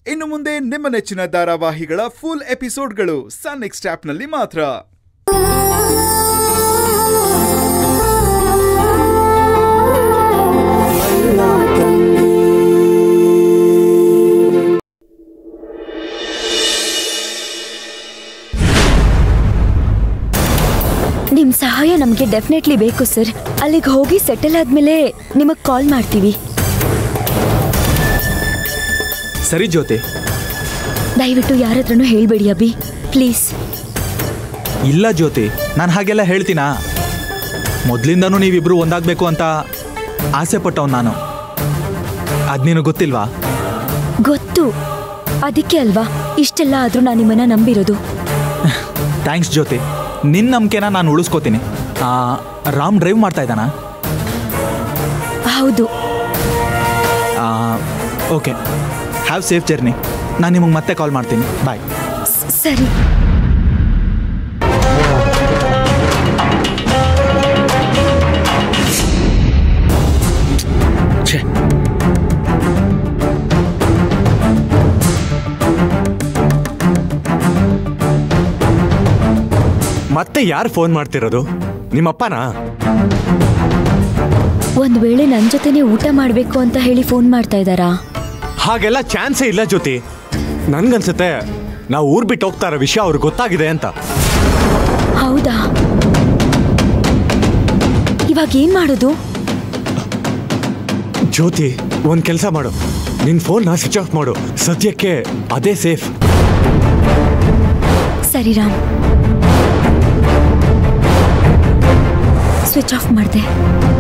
ಇನ್ನು ಮುಂದೆ ನಿಮ್ಮ ನೆಚ್ಚಿನ ಧಾರಾವಾಹಿಗಳ ಫುಲ್ ಎಪಿಸೋಡ್ಗಳು ಸನ್ ನೆಕ್ಸ್ಟ್ ಆಪ್ನಲ್ಲಿ ಮಾತ್ರ ನಿಮ್ ಸಹಾಯ ನಮ್ಗೆ ಡೆಫಿನೆಟ್ಲಿ ಬೇಕು ಸರ್ ಅಲ್ಲಿಗೆ ಹೋಗಿ ಸೆಟಲ್ ಆದ್ಮೇಲೆ ನಿಮಗ್ ಕಾಲ್ ಮಾಡ್ತೀವಿ ಸರಿ ಜ್ಯೋತಿ ದಯವಿಟ್ಟು ಯಾರ ಹತ್ರನೂ ಹೇಳ್ಬೇಡಿ ಅಭಿ ಪ್ಲೀಸ್ ಇಲ್ಲ ಜ್ಯೋತಿ ನಾನು ಹಾಗೆಲ್ಲ ಹೇಳ್ತೀನಾ ಮೊದಲಿಂದನೂ ನೀವಿಬ್ರು ಒಂದಾಗಬೇಕು ಅಂತ ಆಸೆ ಪಟ್ಟವ್ ನಾನು ಅದು ನೀನು ಗೊತ್ತಿಲ್ವಾ ಗೊತ್ತು ಅದಕ್ಕೆ ಅಲ್ವಾ ಇಷ್ಟೆಲ್ಲ ಆದ್ರೂ ನಾನು ನಿಮ್ಮನ್ನ ನಂಬಿರೋದು ಥ್ಯಾಂಕ್ಸ್ ಜ್ಯೋತಿ ನಿನ್ನ ನಂಬಿಕೆನ ನಾನು ಉಳಿಸ್ಕೋತೀನಿ ಆ, ರಾಮ್ ಡ್ರೈವ್ ಮಾಡ್ತಾ ಇದ್ದಾನಾ ಹೌದು ಓಕೆ ಹ್ಯಾವ್ ಸೇಫ್ ಜರ್ನಿ ನಾನು ನಿಮಗೆ ಮತ್ತೆ ಕಾಲ್ ಮಾಡ್ತೀನಿ ಬಾಯ್ ಸ್- ಸರಿ ಛೇ ಮತ್ತೆ ಯಾರು ಫೋನ್ ಮಾಡ್ತಿರೋದು ನಿಮ್ಮಪ್ಪನಾ ಒಂದ್ ವೇಳೆ ನನ್ ಜೊತೆನೆ ಊಟ ಮಾಡ್ಬೇಕು ಅಂತ ಹೇಳಿ ಫೋನ್ ಮಾಡ್ತಾ ಇದ್ದಾರಾ ಹಾಗೆಲ್ಲ ಚಾನ್ಸೇ ಇಲ್ಲ ಜ್ಯೋತಿ ನನ್ಗನ್ಸುತ್ತೆ ನಾವು ಊರ್ ಬಿಟ್ಟು ಹೋಗ್ತಾ ಇರೋ ವಿಷಯ ಅವ್ರಿಗೆ ಗೊತ್ತಾಗಿದೆ ಅಂತ ಹೌದಾ ಇವಾಗ ಏನ್ ಮಾಡೋದು ಜ್ಯೋತಿ ಒಂದ್ ಕೆಲಸ ಮಾಡು ನಿನ್ ಫೋನ್ನ ಸ್ವಿಚ್ ಆಫ್ ಮಾಡು ಸದ್ಯಕ್ಕೆ ಅದೇ ಸೇಫ್ ಸರಿ ರಾಮ್ ಸ್ವಿಚ್ ಆಫ್ ಮಾಡಿದೆ